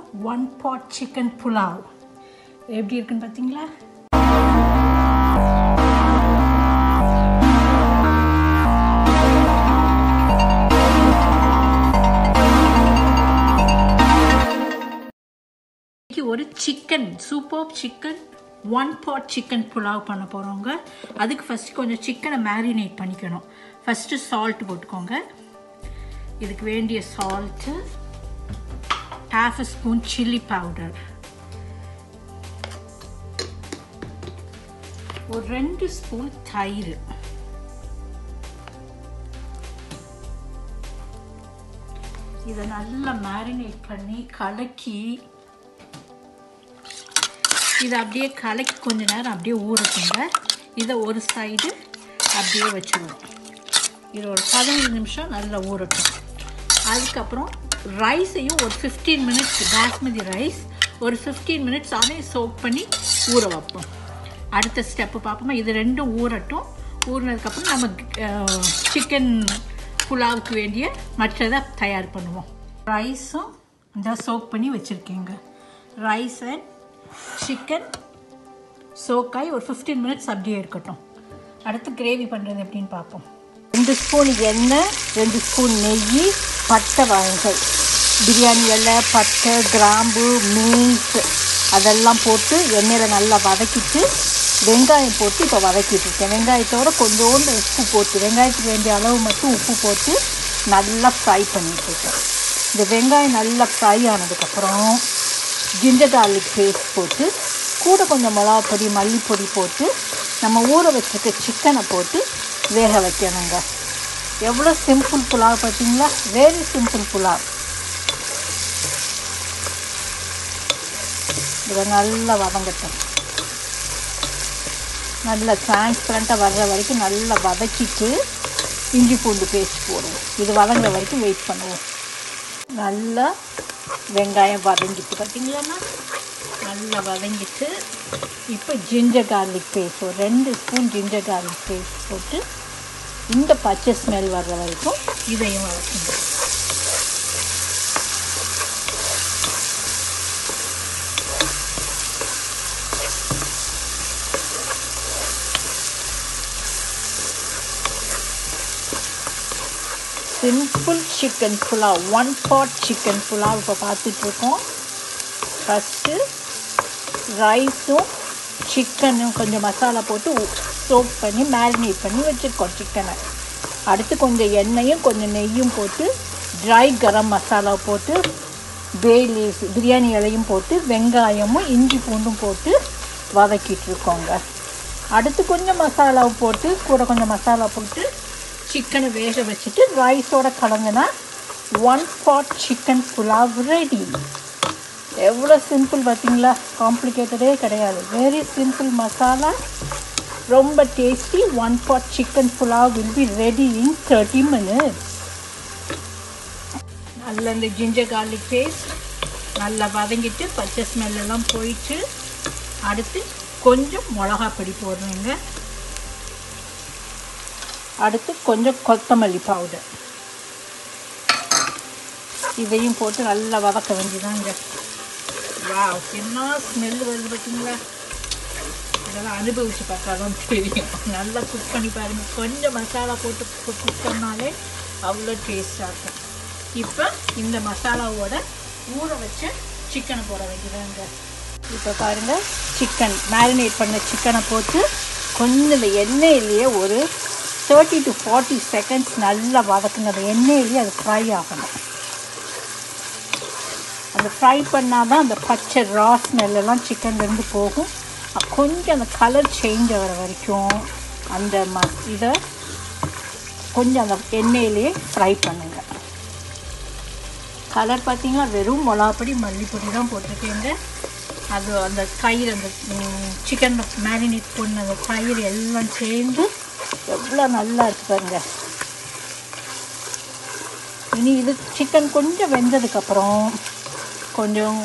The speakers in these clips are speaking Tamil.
ஒன் பாட் சிக்கன் புலாவ் எப்படி இருக்குன்னு பார்த்தீங்களா இன்னைக்கு ஒரு chicken super chicken one pot chicken pulao பண்ண போகிறோங்க அதுக்கு ஃபஸ்ட்டு கொஞ்சம் சிக்கனை மேரினேட் பண்ணிக்கணும் ஃபஸ்ட்டு சால்ட் போட்டுக்கோங்க இதுக்கு வேண்டிய salt half a spoon chilli powder ஒரு ரெண்டு ஸ்பூன் தயிர் இதை நல்லா மேரினேட் பண்ணி கலக்கி இதை அப்படியே கலக்கி கொஞ்ச நேரம் அப்படியே ஊறட்டுங்க இதை ஒரு சைடு அப்படியே வச்சுருவோம் இது ஒரு பதினஞ்சு நிமிஷம் நல்லா ஊறட்டும் அதுக்கப்புறம் ரைஸையும் ஒரு ஃபிஃப்டீன் மினிட்ஸ் பாஸ்மதி ரைஸ் ஒரு ஃபிஃப்டீன் மினிட்ஸ் அதையும் சோக் பண்ணி ஊற வைப்போம் அடுத்த ஸ்டெப்பு பார்ப்போமா இது ரெண்டும் ஊறட்டும் ஊறினதுக்கப்புறம் நம்ம சிக்கன் புலாவுக்கு வேண்டிய மற்றதை தயார் பண்ணுவோம் ரைஸும் இந்த சோக் பண்ணி வச்சுருக்கேங்க ரைஸ் அண்ட் சிக்கன் சோக்காய் ஒரு ஃபிஃப்டீன் மினிட்ஸ் அப்படியே இருக்கட்டும் அடுத்து கிரேவி பண்ணுறது எப்படின்னு பார்ப்போம் ரெண்டு ஸ்பூன் எண்ணெய் ரெண்டு ஸ்பூன் நெய் பட்டை வகைகள் பிரியாணி இலை பட்டை கிராம்பு மீட் அதெல்லாம் போட்டு எண்ணெயில் நல்லா வதக்கிட்டு வெங்காயம் போட்டு இப்போ வதக்கிட்டு இருக்கேன் வெங்காயத்தோட கொஞ்சோண்டு உப்பு போட்டு வெங்காயத்துக்கு வேண்டிய அளவு மட்டும் உப்பு போட்டு நல்லா ஃப்ரை பண்ணிட்டு இருக்கேன் இந்த வெங்காயம் நல்லா ஃப்ரை ஆனதுக்கப்புறம் ஜிஞ்சர் கார்லிக் பேஸ்ட் போட்டு கூட கொஞ்சம் மிளகா பொடி மல்லிப்பொடி போட்டு நம்ம ஊற வச்சுருக்க சிக்கனை போட்டு வேக வைக்கணுங்க எவ்வளோ சிம்பிள் புலாவ் பார்த்தீங்களா வெரி சிம்பிள் புலாவ் இதை நல்லா வதங்கட்டும் நல்லா டிரான்ஸ்பரண்ட்டாக வர்ற வரைக்கும் நல்லா வதக்கிட்டு இஞ்சி பூண்டு பேஸ்ட் போடுவோம் இது வதங்குற வரைக்கும் வெயிட் பண்ணுவோம் நல்லா வெங்காயம் வதங்கிட்டு பார்த்தீங்களாண்ணா நல்லா வதங்கிட்டு இப்போ ஜிஞ்சர் கார்லிக் பேஸ்ட் ஒரு ரெண்டு ஸ்பூன் ஜிஞ்சர் கார்லிக் பேஸ்ட் போட்டு இந்த பச்சை ஸ்மெல் வர்ற வரைக்கும் இதையும் வதக்கணும் simple chicken pulao one pot chicken pulao இப்போ பார்த்துட்ருக்கோம் ஃபஸ்ட்டு ரைஸும் சிக்கனும் கொஞ்சம் மசாலா போட்டு சோப் பண்ணி மேரினேட் பண்ணி வச்சுருக்கோம் சிக்கனை அடுத்து கொஞ்சம் எண்ணெயும் கொஞ்சம் நெய்யும் போட்டு ட்ரை கரம் மசாலா போட்டு பே லீவ்ஸ் பிரியாணி இலையும் போட்டு வெங்காயமும் இஞ்சி பூண்டும் போட்டு வதக்கிட்டு இருக்கோங்க அடுத்து கொஞ்சம் மசாலாவை போட்டு கூட கொஞ்சம் மசாலா போட்டு சிக்கனை வேக வச்சுட்டு ரைஸோட கலந்துனா one pot chicken pulao ready எவ்வளோ சிம்பிள் பார்த்தீங்களா காம்ப்ளிகேட்டடே கிடையாது வெரி சிம்பிள் மசாலா ரொம்ப tasty one pot chicken pulao will be ready in thirty minutes நல்ல இந்த ஜிஞ்சர் கார்லிக் பேஸ்ட் நல்லா வதங்கிட்டு பச்சை ஸ்மெல் எல்லாம் போயிட்டு அடுத்து கொஞ்சம் மிளகா பொடி போடுறேங்க அடுத்து கொஞ்சம் கொத்தமல்லி பவுடர் இதையும் போட்டு நல்லா வதக்க வேண்டியதாங்க வா என்ன ஸ்மெல் வருது பார்த்தீங்களா இதெல்லாம் அனுபவித்து பார்த்தா தான் தெரியும் நல்லா குக் பண்ணி பாருங்கள் கொஞ்சம் மசாலா போட்டு குக் பண்ணாலே அவ்வளோ டேஸ்டாக இருக்கும் இப்போ இந்த மசாலாவோட ஊற வச்ச சிக்கனை போட வேண்டியதாங்க இப்போ பாருங்கள் சிக்கன் மேரினேட் பண்ண சிக்கனை போட்டு கொஞ்சம் இந்த எண்ணெயிலேயே ஒரு தேர்ட்டி டு ஃபார்ட்டி செகண்ட்ஸ் நல்லா வதக்குங்க அந்த எண்ணெயிலேயே அது ஃப்ரை ஆகணும் அந்த ஃப்ரை பண்ணால் தான் அந்த பச்சை ரா ஸ்மெல்லாம் சிக்கன்லேருந்து போகும் கொஞ்சம் அந்த கலர் சேஞ்ச் ஆகிற வரைக்கும் அந்த ம இதை கொஞ்சம் அந்த எண்ணெயிலேயே ஃப்ரை பண்ணுங்கள் கலர் பார்த்தீங்கன்னா வெறும் மிளகாப்பொடி மல்லிப்பொடி தான் போட்டிருக்கேங்க அது அந்த தயிர் அந்த சிக்கன் மேரினேட் பண்ண அந்த தயிர் எல்லாம் சேர்ந்து எவ்வளோ நல்லா இருக்கு பாருங்க இனி இது சிக்கன் கொஞ்சம் வெந்ததுக்கப்புறம் கொஞ்சம்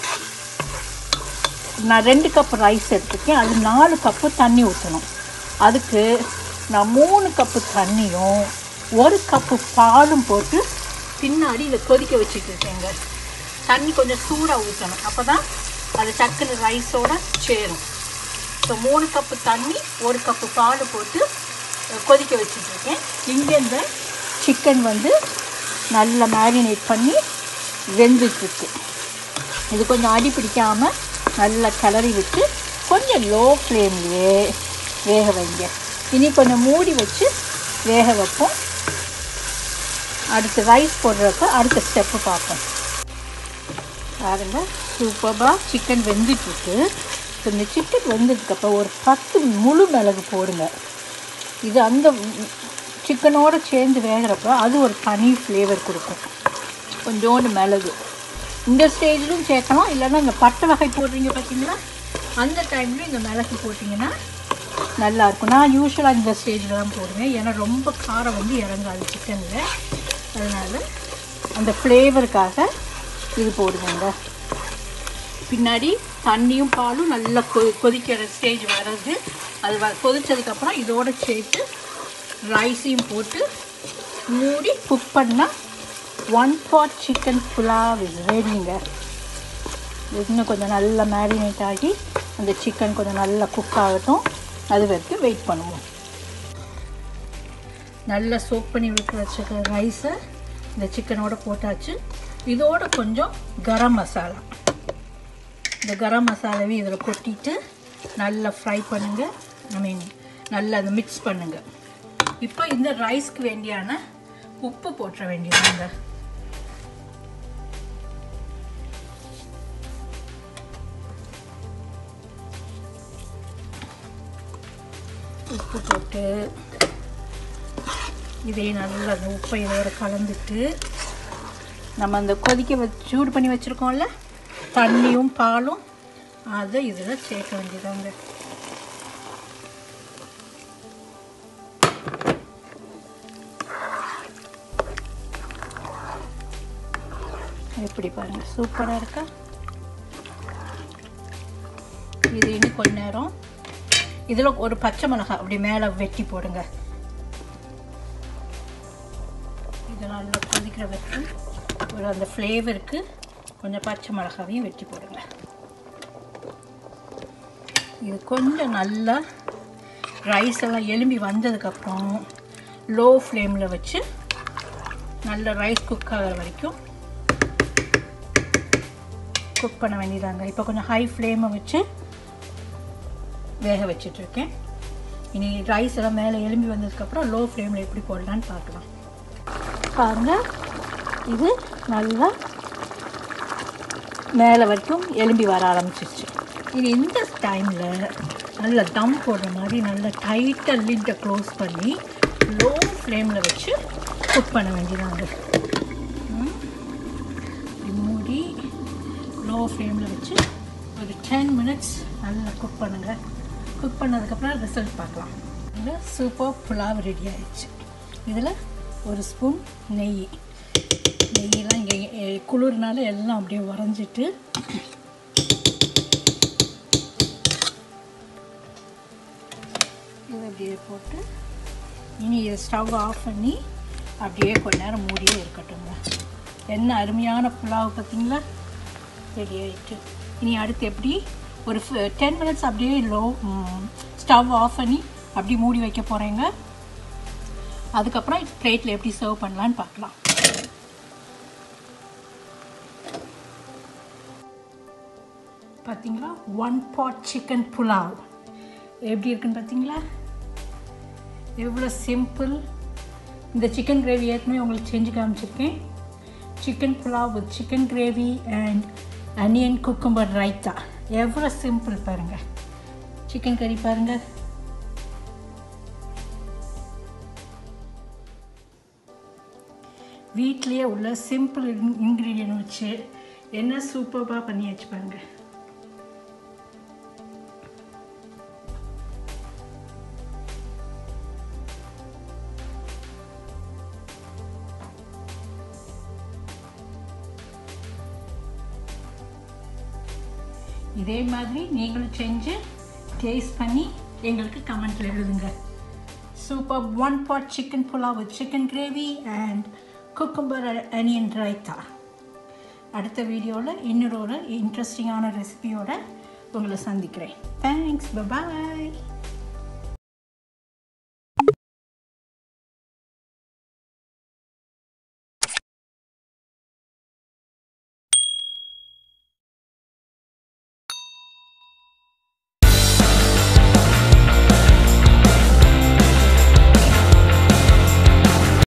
நான் ரெண்டு கப் ரைஸ் எடுத்துருக்கேன் அது நாலு கப்பு தண்ணி ஊற்றணும் அதுக்கு நான் மூணு கப்பு தண்ணியும் ஒரு கப்பு பாலும் போட்டு பின்னாடி இதை கொதிக்க வச்சுட்டு இருக்கேங்க தண்ணி கொஞ்சம் சூடாக ஊற்றணும் அப்போ தான் அது டக்குன்னு ரைஸோட சேரும் ஸோ மூணு கப்பு தண்ணி ஒரு கப்பு பால் போட்டு அஹ், கொதிக்க வச்சுட்ருக்கேன் இங்கே இந்த சிக்கன் வந்து நல்லா மேரினேட் பண்ணி வெந்துட்டுருக்கு இது கொஞ்சம் அடி பிடிக்காமல் நல்லா கிளறி விட்டு கொஞ்சம் லோ ஃப்ளேம்லேயே வேக வைங்க இனி கொஞ்சம் மூடி வச்சு வேக வைப்போம் அடுத்து ரைஸ் போடுறப்ப அடுத்த ஸ்டெப்பு பார்ப்போம் பாருங்க சூப்பராக சிக்கன் வெந்துட்டுருக்கு ஸோ இந்த சிக்கன் வெந்ததுக்கப்புறம் ஒரு பத்து முழு மிளகு போடுங்க இது அந்த சிக்கனோடு சேர்ந்து வேகிறப்ப அது ஒரு தனி ஃப்ளேவர் கொடுக்கும் கொஞ்சோண்டு மிளகு இந்த ஸ்டேஜிலும் சேர்க்கலாம் இல்லைன்னா இந்த பட்டை வகை போடுறீங்க பார்த்தீங்களா அந்த டைம்லையும் இந்த மிளகு போட்டிங்கன்னா நல்லாயிருக்கும் நான் யூஸ்வலாக இந்த ஸ்டேஜில் தான் போடுவேன் ஏன்னா ரொம்ப காரம் வந்து இறங்காது சிக்கனில் அதனால் அந்த ஃப்ளேவருக்காக இது போடுவேங்க பின்னாடி தண்ணியும் பாலும் நல்லா கொ கொதிக்கிற ஸ்டேஜ் வர்றது அது வ கொதிச்சதுக்கப்புறம் இதோட சேர்த்து ரைஸையும் போட்டு மூடி குக் பண்ணால் ஒன் பாட் சிக்கன் புலாவ் இது ரெடிங்க இன்னும் கொஞ்சம் நல்லா மேரினேட் ஆகி அந்த சிக்கன் கொஞ்சம் நல்லா குக் ஆகட்டும் அது வரைக்கும் வெயிட் பண்ணுவோம் நல்லா சோக் பண்ணி விட்டு வச்சுக்க ரைஸை இந்த சிக்கனோட போட்டாச்சு இதோட கொஞ்சம் கரம் மசாலா இந்த கரம் மசாலாவையும் இதில் கொட்டிட்டு நல்லா ஃப்ரை பண்ணுங்கள் ஐ மீன் நல்லா அதை மிக்ஸ் பண்ணுங்கள் இப்போ இந்த ரைஸ்க்கு வேண்டியான உப்பு போட்டுற வேண்டியதுங்க உப்பு போட்டு இதையும் நல்லா அந்த உப்பை இதோட கலந்துட்டு நம்ம அந்த கொதிக்க வச்சு சூடு பண்ணி வச்சுருக்கோம்ல தண்ணியும் பாலும் அதை இதில் சேர்க்க வேண்டியதாங்க எப்படி பாருங்க சூப்பராக இருக்கா இது இன்னும் கொஞ்ச நேரம் இதில் ஒரு பச்சை மிளகாய் அப்படி மேலே வெட்டி போடுங்க இது நல்லா கொதிக்கிற வச்சு ஒரு அந்த ஃப்ளேவருக்கு கொஞ்சம் பச்சை மிளகாவையும் வெட்டி போடுங்க இது கொஞ்சம் நல்லா ரைஸ் எல்லாம் எலும்பி வந்ததுக்கப்புறம் லோ ஃப்ளேமில் வச்சு நல்ல ரைஸ் குக் ஆகிற வரைக்கும் குக் பண்ண வேண்டியதாங்க இப்போ கொஞ்சம் ஹை ஃப்ளேமை வச்சு வேக வச்சிட்ருக்கேன் இனி ரைஸ் எல்லாம் மேலே எலும்பி வந்ததுக்கப்புறம் லோ ஃப்ளேமில் எப்படி போடலான்னு பார்க்கலாம் பாருங்க இது நல்லா மேலே வரைக்கும் எலும்பி வர ஆரம்பிச்சிருச்சு இது இந்த டைமில் நல்லா தம் போடுற மாதிரி நல்லா டைட்டாக லிட்டை க்ளோஸ் பண்ணி லோ ஃப்ளேமில் வச்சு குக் பண்ண வேண்டியதாங்க ம். இப்படி மூடி லோ ஃப்ளேமில் வச்சு ஒரு டென் மினிட்ஸ் நல்லா குக் பண்ணுங்கள் குக் பண்ணதுக்கப்புறம் ரிசல்ட் பார்க்கலாம் இந்த சூப்பர் புலாவ் ரெடி ஆயிடுச்சு இதில் ஒரு ஸ்பூன் நெய் நெய்யெல்லாம் இங்கே குளிர்னால எல்லாம் அப்படியே உறைஞ்சிட்டு இதை அப்படியே போட்டு இனி இதை ஸ்டவ் ஆஃப் பண்ணி அப்படியே கொஞ்ச நேரம் மூடியே இருக்கட்டுங்க என்ன அருமையான புலாவ் பார்த்தீங்களா ரெடி ஆகிட்டு இனி அடுத்து எப்படி ஒரு டென் மினிட்ஸ் அப்படியே லோ ஸ்டவ் ஆஃப் பண்ணி அப்படி மூடி வைக்க போகிறேங்க அதுக்கப்புறம் பிளேட்டில் எப்படி சர்வ் பண்ணலான்னு பார்க்கலாம் பார்த்தீங்களா ஒன் பாட் சிக்கன் புலாவ் எப்படி இருக்குன்னு பார்த்தீங்களா எவ்வளோ சிம்பிள் இந்த சிக்கன் கிரேவி ஏற்கனவே உங்களுக்கு செஞ்சு காமிச்சிருக்கேன் chicken pulao with chicken gravy and onion cucumber raita எவ்வளோ சிம்பிள் பாருங்கள் சிக்கன் கறி பாருங்கள் வீட்லேயே உள்ள சிம்பிள் இன்க்ரீடியன்ட் வச்சு என்ன சூப்பராக பண்ணியாச்சு பாருங்கள் இதே மாதிரி நீங்களும் செஞ்சு டேஸ்ட் பண்ணி எங்களுக்கு கமெண்ட்டில் எழுதுங்க super one pot chicken pulao with chicken gravy and cucumber onion raita அடுத்த வீடியோவில் இன்னொரு ஒரு இன்ட்ரெஸ்டிங்கான ரெசிபியோட உங்களை சந்திக்கிறேன் தேங்க்ஸ் பாய்